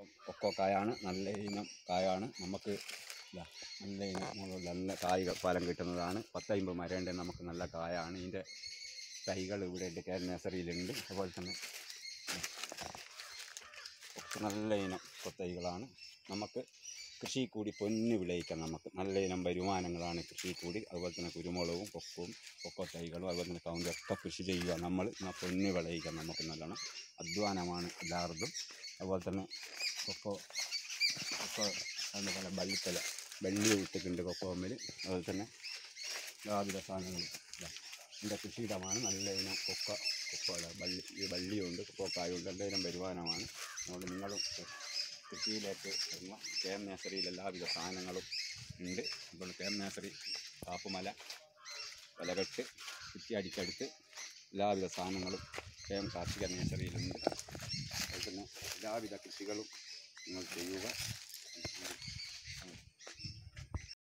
Cocoa കായാണ് നല്ല ഇനം കായാണ് നമുക്ക് ഇതാ നല്ല ഇനം മുതൽ നല്ല കായ് ഫലം കിട്ടുന്നതാണ് പത്തമ്പത് മരമുണ്ട് നമുക്ക് നല്ല കായാണ് ഇതിൻ്റെ തൈകൾ ഇവിടെ ഉണ്ട് കേരള നഴ്സറിയിലുണ്ട് അതുപോലെ തന്നെ ഒക്കെ നല്ല ഇനം കൊത്തൈകളാണ് നമുക്ക് കൃഷി കൂടി പൊന്ന് വിളയിക്കാം നമുക്ക് നല്ല ഇനം വരുമാനങ്ങളാണ് കൃഷി കൂടി അതുപോലെ തന്നെ കുരുമുളകും കൊക്കവും കൊക്കോ തൈകളും അതുപോലെ തന്നെ കൗണ്ടൊക്കെ കൃഷി ചെയ്യുക നമ്മൾ എന്നാൽ പൊന്ന് വിളയിക്കാം നമുക്ക് നല്ലോണം അധ്വാനമാണ് എല്ലാവർക്കും അതുപോലെ തന്നെ കൊക്കോ കൊക്കോ എന്താ പറയുക ബള്ളിത്തല വെള്ളി ഇട്ടിട്ടുണ്ട് കൊക്കോമ്മിൽ അതുപോലെ തന്നെ യാതൊരു സാധനങ്ങളും ഇതാ. ഇതിൻ്റെ കൃഷിയിടമാണ് നല്ല ഇനം കൊക്ക കൊക്കോയുടെ വള്ളി ഈ വള്ളിയുണ്ട് കൊക്കോക്കായുണ്ട് നല്ല ഇനം വരുമാനമാണ് അതുകൊണ്ട് നിങ്ങളും കൃഷിയിലേക്ക് വരുന്ന കെ എം നേഴ്സറിയിൽ എല്ലാവിധ സാധനങ്ങളും ഉണ്ട് അപ്പോൾ കെ എം നേഴ്സറി കാപ്പുമല വിലകെട്ട് കുറ്റിയടിക്കടുത്ത് എല്ലാവിധ സാധനങ്ങളും കെ എം കാർഷിക നേഴ്സറിയിലുണ്ട് അതുപോലെ തന്നെ എല്ലാവിധ കൃഷികളും നിങ്ങൾ ചെയ്യുക